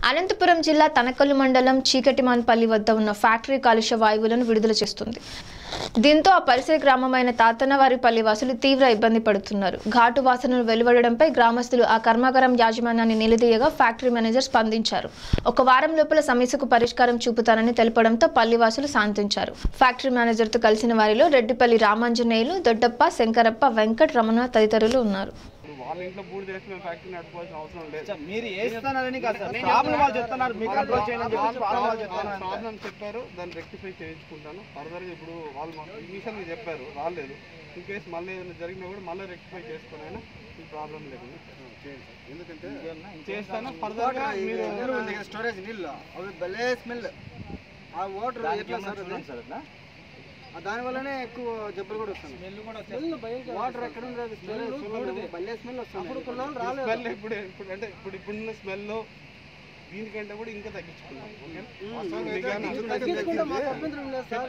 అనంతపురం జిల్లా తనకల్లు మండలం చీకటిమాన్పల్లి వద్ద ఉన్న ఫ్యాక్టరీ కాలుష్య వాయువులను విడుదల చేస్తుంది దీంతో ఆ పరిసర గ్రామమైన తాతన్నవారిపల్లి వాసులు తీవ్ర ఇబ్బంది పడుతున్నారు ఘాటు వాసనలు వెలువడడంపై గ్రామస్తులు ఆ కర్మాగారం యాజమాన్యాన్ని నిలదీయగా ఫ్యాక్టరీ మేనేజర్ స్పందించారు ఒక వారం లోపల సమస్యకు పరిష్కారం చూపుతానని తెలపడంతో పల్లివాసులు శాంతించారు ఫ్యాక్టరీ మేనేజర్తో కలిసిన వారిలో రెడ్డిపల్లి రామాంజనేయులు దొడ్డప్ప శంకరప్ప వెంకట్ రమణ తదితరులు ఉన్నారు ఇప్పుడు వాళ్ళ ఇంట్లో బూడి చేసి మేము ఫ్యాక్టరీ నడుపుకోవాల్సిన అవసరం లేదు సార్, మీరు వేస్తున్నారని కాదు సార్ ప్రాబ్లం వాళ్ళు చెప్తున్నారు మీరు కంట్రోల్ చేయండి అని చెప్పేసి ప్రాబ్లం వాళ్ళు చెప్తున్నారు అంతే. ప్రాబ్లం చెప్పారు దాన్ని రెక్టిఫై చేయించుకుంటాను ఫర్దర్గా ఇప్పుడు వాళ్ళు మాకు ఇనిషియల్గా చెప్పారు రాలేదు ఇన్ కేసు మళ్ళీ ఏదైనా జరిగినా కూడా మళ్ళీ రెక్టిఫై చేసుకుని ఈ ప్రాబ్లం లేకుండా ఎందుకంటే చేస్తాను ఫర్దర్గా మీరు స్టోరేజ్ నీళ్ళు అవి భలే స్మెల్ ఆ వాటర్ దానికి ఎట్లా ఏమన్నా సార్ చూడండి సార్ అట్లా. దాని వల్లనే ఎక్కువ జబ్బులు కూడా వస్తుంది వాటర్ ఎక్కడ ఉండదు స్టోరేజ్ భలే స్మెల్ వస్తుంది అప్పుడు కొన్నాళ్ళు రాలేదు స్మెల్ ఇప్పుడు ఇప్పుడు అంటే ఇప్పుడు ఇప్పుడున్న స్మెల్ దీనికంటే కూడా ఇంకా తగ్గించుకున్నాం తగ్గించుకుంటే మాకు అభ్యంతరం లేదు సార్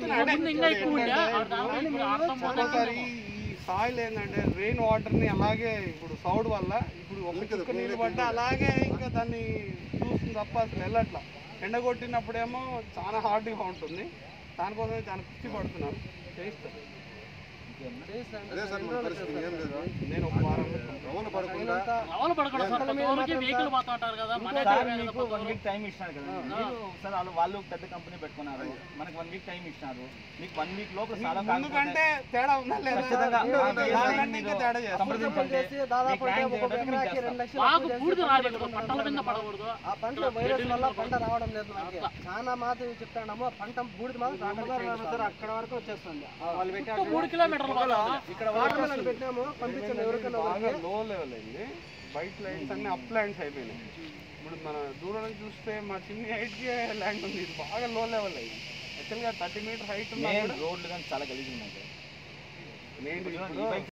ఒక్కోసారి ఈ సాయిల్ ఏంటంటే రెయిన్ వాటర్ ని అలాగే ఇప్పుడు సౌడ్ వల్ల ఇప్పుడు ఒక చుక్క నీళ్ళు పడ్డా అలాగే ఇంకా దాన్ని చూస్తుంది తప్ప అసలు వెళ్ళట్లా ఎండ కొట్టినప్పుడేమో చాలా హార్డ్గా ఉంటుంది దానికోసమే చాలా పిచ్చి పడుతున్నాను చేయిస్తాను అదే సార్ మన పరిస్థితి ఏం లేదు నేను ఒక వారం రవ్వలు పడకుండా అవలు పడకుండా సార్ ప్రతి ఒక్కరికి వెహికల్ పోతా ఉంటారు కదా మన సార్ మీకు వన్ వీక్ టైం ఇచ్చినారు కదా మీరు సార్ వాళ్ళు వాళ్ళు పెద్ద కంపెనీ పెట్టుకున్నారు మనకి వన్ వీక్ టైం ఇచ్చినారు మీకు వన్ వీక్ లోపల చాలా ముందు కంటే తేడా ఉందా లేదా ఖచ్చితంగా దానికంటే ఇంకా తేడా చేస్తాం సంప్రదించండి దాదాపు మీకు న్యాయం ఒక చేయడానికి మేము ఎకరాకి చేస్తాం. రెండు లక్షలు మాకు బూడిద రాలేదు పంటల కింద పడకూడదు ఆ పంటలో వైరస్ వల్ల పంట రావడం లేదు మనకి చాలా మాత్రం చెప్తాడము పంట బూడిద మాత్రం సార్ అక్కడ వరకు వచ్చేస్తుంది వాళ్ళు చుట్టూ మూడు కిలోమీటర్లు పోతుంది ఇక్కడ వాటర్ మిలన్ పెట్టినాము పంపించండి ఎవరికైనా బాగా లో లెవెల్ అయింది వైట్ లైన్స్ అన్ని అప్ ల్యాండ్స్ అయిపోయినాయి ఇప్పుడు మన దూరం నుంచి చూస్తే మా చిన్న హైట్కి ల్యాండ్ ఉంది ఇది బాగా లో లెవెల్ అయింది యాక్చువల్గా థర్టీ మీటర్ హైట్ ఉన్నా మెయిన్ కూడా రోడ్లు కానీ చాలా గలీజ్ ఉన్నాయి సార్ నేను ఇప్పుడు ఇప్పుడు ఈ బైక్